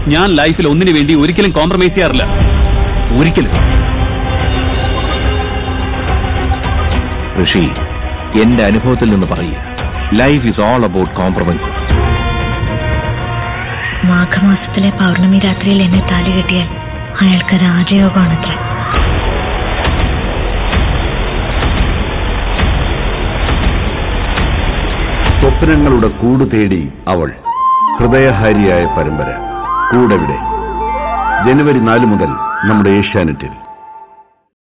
ഞാൻ ലൈഫിൽ ഒന്നിനു വേണ്ടി ഒരിക്കലും കോംപ്രമൈസ് ചെയ്യാറില്ല ഒരിക്കലും ഋഷി എന്റെ അനുഭവത്തിൽ നിന്ന് പറയുക life is all about compromise മാഘമാസത്തിലെ പൗർണമി രാത്രിയിൽ എന്നെ താലി കെട്ടിയാൽ അയാൾക്ക് രാജയോഗമാണത്രേ സ്വപ്നങ്ങളുടെ കൂട് തേടി അവൾ ഹൃദയഹാരിയായ പരമ്പര കൂടെവിടെ ജനുവരി നാല് മുതൽ നമ്മുടെ ഏഷ്യാനെറ്റിൽ